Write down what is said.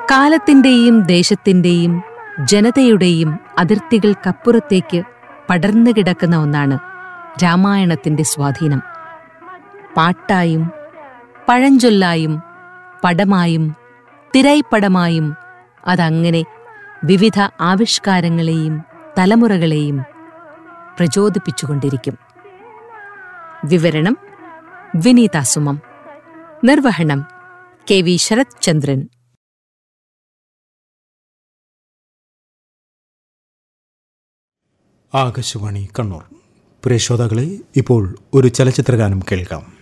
കാലത്തിന്റെയും ദേശത്തിന്റെയും ജനതയുടെയും അതിർത്തികൾക്കപ്പുറത്തേക്ക് പടർന്നു കിടക്കുന്ന ഒന്നാണ് രാമായണത്തിന്റെ സ്വാധീനം പാട്ടായും പഴഞ്ചൊല്ലായും പടമായും തിരൈപ്പടമായും അതങ്ങനെ വിവിധ ആവിഷ്കാരങ്ങളെയും തലമുറകളെയും പ്രചോദിപ്പിച്ചുകൊണ്ടിരിക്കും വിവരണം വിനീത സുമം നിർവഹണം കെ വി ശരത് ചന്ദ്രൻ ആകാശവാണി കണ്ണൂർ പ്രിയ ശ്രോതാക്കളെ ഇപ്പോൾ ഒരു ചലച്ചിത്രഗാനം കേൾക്കാം